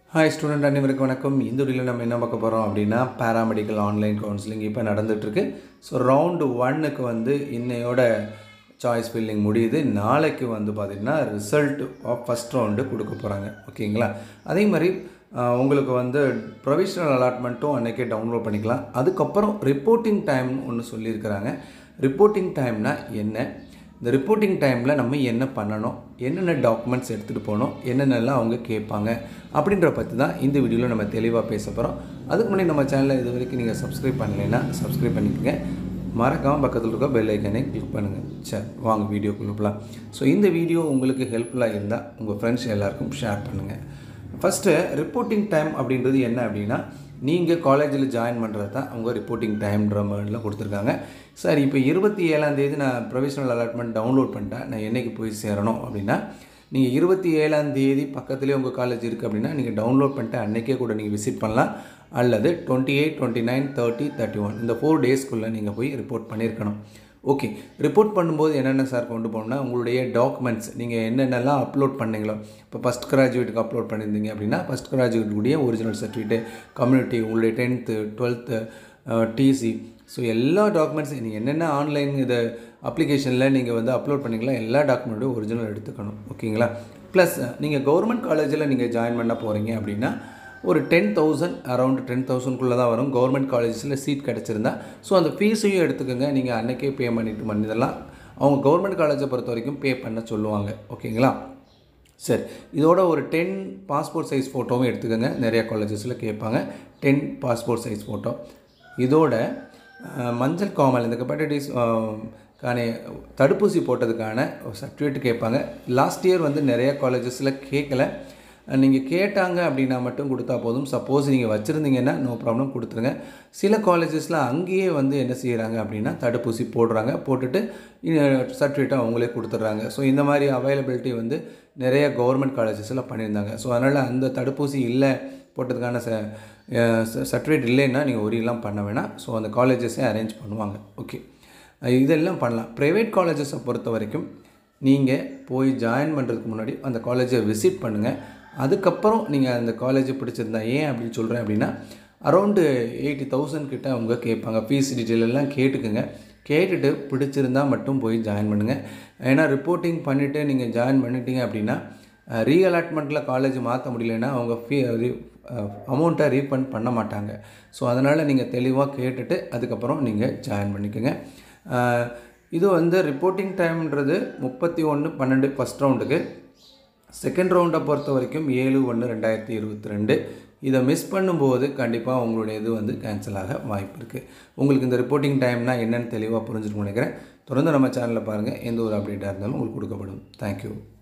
hi student அனைவருக்கு வணக்கம் இந்த வீடியோவில் நம்ம என்ன பார்க்க போகிறோம் அப்படின்னா பேராமெடிக்கல் ஆன்லைன் கவுன்சிலிங் இப்போ நடந்துகிட்ருக்கு ஸோ ரவுண்டு ஒன்னுக்கு வந்து இன்னையோட சாய்ஸ் ஃபில்லிங் முடியுது நாளைக்கு வந்து பார்த்திங்கன்னா ரிசல்ட் ஆஃப் ஃபஸ்ட் ரவுண்டு கொடுக்க போகிறாங்க ஓகேங்களா அதே மாதிரி ஆஹ், உங்களுக்கு வந்து ப்ரொவிஷனல் அலாட்மெண்ட்டும் அன்றைக்கே டவுன்லோட் பண்ணிக்கலாம் அதுக்கப்புறம் ரிப்போர்ட்டிங் டைம்னு ஒன்று சொல்லியிருக்கிறாங்க ரிப்போர்ட்டிங் டைம்னா என்ன இந்த ரிப்போர்ட்டிங் டைமில் நம்ம என்ன பண்ணணும் என்னென்ன டாக்குமெண்ட்ஸ் எடுத்துகிட்டு போகணும் என்னென்னலாம் அவங்க கேட்பாங்க அப்படின்ற பற்றி தான் இந்த வீடியோவில் நம்ம தெளிவாக பேச போகிறோம் அதுக்கு முன்னாடி நம்ம சேனலில் இது வரைக்கும் நீங்கள் சப்ஸ்கிரைப் பண்ணலைன்னா சப்ஸ்கிரைப் பண்ணிக்கோங்க மறக்காமல் பக்கத்தில் இருக்க பெல் ஐக்கனை கிளிக் பண்ணுங்கள் சரி வாங்க வீடியோக்குள்ள போகலாம் ஸோ இந்த வீடியோ உங்களுக்கு ஹெல்ப்ஃபுல்லாக இருந்தால் உங்கள் ஃப்ரெண்ட்ஸ் எல்லாருக்கும் ஷேர் பண்ணுங்கள் ஃபஸ்ட்டு ரிப்போர்ட்டிங் டைம் அப்படின்றது என்ன அப்படின்னா நீங்கள் காலேஜில் ஜாயின் பண்ணுறது தான் அவங்க ரிப்போர்ட்டிங் டைம்ன்ற மாதிரிலாம் கொடுத்துருக்காங்க சார் இப்போ இருபத்தி ஏழாம் தேதி நான் ப்ரொவிஷனல் அலாட்மெண்ட் டவுன்லோட் பண்ணிட்டேன் நான் என்னைக்கு போய் சேரணும் அப்படின்னா நீங்கள் இருபத்தி ஏழாம் தேதி பக்கத்துலேயே உங்கள் காலேஜ் இருக்குது அப்படின்னா நீங்கள் டவுன்லோட் பண்ணிட்டு அன்றைக்கே கூட நீங்கள் விசிட் பண்ணலாம் அல்லது twenty eight twenty nine thirty thirty one இந்த ஃபோர் டேஸ்க்குள்ளே நீங்கள் போய் ரிப்போர்ட் பண்ணியிருக்கணும் ஓகே ரிப்போர்ட் பண்ணும்போது என்னென்ன சார் கொண்டு போகணும்னா உங்களுடைய டாக்குமெண்ட்ஸ் நீங்கள் என்னென்னலாம் அப்லோட் பண்ணீங்களோ இப்போ ஃபஸ்ட் கிராஜுவேட்டுக்கு அப்லோட் பண்ணியிருந்தீங்க அப்படின்னா ஃபஸ்ட் கிராஜுவேட்டுடைய ஒரிஜினல் சர்டிஃபிகேட் கம்யூனிட்டி உங்களுடைய டென்த்து டுவெல்த்து டிசி ஸோ எல்லா டாக்குமெண்ட்ஸ் நீங்கள் என்னென்ன ஆன்லைன் இது அப்ளிகேஷனில் நீங்கள் வந்து அப்லோட் பண்ணீங்களோ எல்லா டாக்குமெண்ட்டும் ஒரிஜினல் எடுத்துக்கணும் ஓகேங்களா ப்ளஸ் நீங்கள் கவர்மெண்ட் காலேஜில் நீங்கள் ஜாயின் பண்ண போகிறீங்க அப்படின்னா ஒரு டென் தௌசண்ட் அரௌண்ட் டென் தௌசண்ட்குள்ளே தான் வரும் கவர்மெண்ட் காலேஜஸில் சீட் கிடச்சிருந்தா ஸோ அந்த ஃபீஸையும் எடுத்துக்கோங்க நீங்கள் அன்றைக்கே பே பண்ணிட்டு பண்ணி இதெல்லாம் அவங்க கவர்மெண்ட் காலேஜை பொறுத்த வரைக்கும் பே பண்ண சொல்லுவாங்க ஓகேங்களா சரி இதோட ஒரு டென் பாஸ்போர்ட் சைஸ் ஃபோட்டோவும் எடுத்துக்கோங்க நிறைய காலேஜஸில் கேட்பாங்க டென் பாஸ்போர்ட் சைஸ் ஃபோட்டோ இதோட அஹ், மஞ்சள் காமல் இந்த ஹெப்படைட்டிஸ் கான தடுப்பூசி போட்டதுக்கான சர்டிஃபிகேட் கேட்பாங்க லாஸ்ட் இயர் வந்து நிறைய காலேஜஸில் கேட்கல நீங்கள் கேட்டாங்க அப்படின்னா மட்டும் கொடுத்தா போதும் சப்போஸ் நீங்கள் வச்சுருந்தீங்கன்னா நோ ப்ராப்ளம் கொடுத்துருங்க சில காலேஜஸில் அங்கேயே வந்து என்ன செய்கிறாங்க அப்படின்னா தடுப்பூசி போடுறாங்க போட்டுட்டு சர்டிஃபிகேட்டை அவங்களே கொடுத்துட்றாங்க ஸோ இந்த மாதிரி அவைலபிலிட்டி வந்து நிறைய கவர்மெண்ட் காலேஜஸில் பண்ணியிருந்தாங்க ஸோ அதனால் அந்த தடுப்பூசி இல்லை போட்டதுக்கான ச சர்டிஃபிகேட் இல்லைன்னா நீங்கள் ஒரியெல்லாம் பண்ண வேணாம் ஸோ அந்த காலேஜஸே அரேஞ்ச் பண்ணுவாங்க ஓகே இதெல்லாம் பண்ணலாம் ப்ரைவேட் காலேஜஸை பொறுத்த வரைக்கும் நீங்கள் போய் ஜாயின் பண்ணுறதுக்கு முன்னாடி அந்த காலேஜை விசிட் பண்ணுங்கள் அதுக்கப்புறம் நீங்கள் அந்த காலேஜை பிடிச்சிருந்தா ஏன் அப்படின்னு சொல்கிறேன் அப்படின்னா அரௌண்டு எயிட்டி தௌசண்ட் கிட்ட அவங்க கேட்பாங்க ஃபீஸ் டீட்டெயில் எல்லாம் கேட்டுக்குங்க கேட்டுட்டு பிடிச்சிருந்தா மட்டும் போய் ஜாயின் பண்ணுங்கள் ஏன்னா ரிப்போர்ட்டிங் பண்ணிவிட்டு நீங்கள் ஜாயின் பண்ணிட்டீங்க அப்படின்னா ரீஅலாட்மெண்ட்டில் காலேஜ் மாற்ற முடியலன்னா அவங்க ஃபீ அமௌண்ட்டை ரீஃபண்ட் பண்ண மாட்டாங்க ஸோ அதனால் நீங்கள் தெளிவாக கேட்டுட்டு அதுக்கப்புறம் நீங்கள் ஜாயின் பண்ணிக்கோங்க அஹ், இது வந்து ரிப்போர்ட்டிங் டைம்ன்றது முப்பத்தி ஒன்று பன்னெண்டு ஃபஸ்ட் ரவுண்டுக்கு செகண்ட் ரவுண்டை பொறுத்த வரைக்கும் ஏழு ஒன்று ரெண்டாயிரத்தி இருபத்தி ரெண்டு இதை மிஸ் பண்ணும்போது கண்டிப்பாக உங்களுடைய இது வந்து கேன்சல் ஆக வாய்ப்பு இருக்குது உங்களுக்கு இந்த ரிப்போர்ட்டிங் டைம்னா என்னன்னு தெளிவாக புரிஞ்சுட்டு நினைக்கிறேன் தொடர்ந்து நம்ம சேனலில் பாருங்கள் எந்த ஒரு அப்டேட்டாக இருந்தாலும் உங்களுக்கு கொடுக்கப்படும் தேங்க்யூ